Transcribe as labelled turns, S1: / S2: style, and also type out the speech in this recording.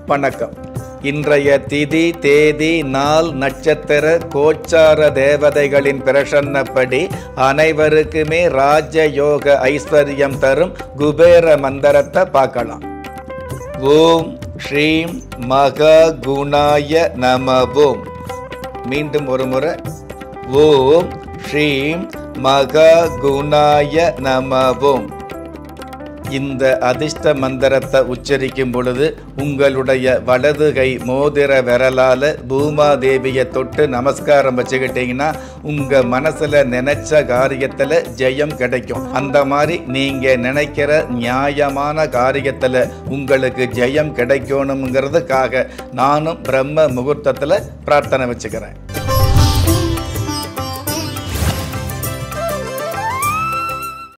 S1: வணக்கம் இன்றைய திதி தேதி நாள் நட்சத்திர கோச்சார தேவதைகளின் பிரசன்னப்படி அனைவருக்குமே ராஜயோக ஐஸ்வர்யம் தரும் குபேர மந்திரத்தை பார்க்கலாம் ஓம் ஸ்ரீம் மகா குணாய நமவோம் மீண்டும் ஒரு முறை ஓம் ஸ்ரீம் மகா குணாய நமவோம் இந்த அதிர்ஷ்ட மந்திரத்தை உச்சரிக்கும் பொழுது உங்களுடைய வலது கை மோதிர விரலால பூமாதேவியை தொட்டு நமஸ்காரம் வச்சுக்கிட்டீங்கன்னா உங்க மனசுல நினைச்ச காரியத்துல ஜெயம் கிடைக்கும் அந்த மாதிரி நீங்க நினைக்கிற நியாயமான காரியத்துல உங்களுக்கு ஜெயம் கிடைக்கணுங்கிறதுக்காக நானும் பிரம்ம முகூர்த்தத்துல பிரார்த்தனை வச்சுக்கிறேன்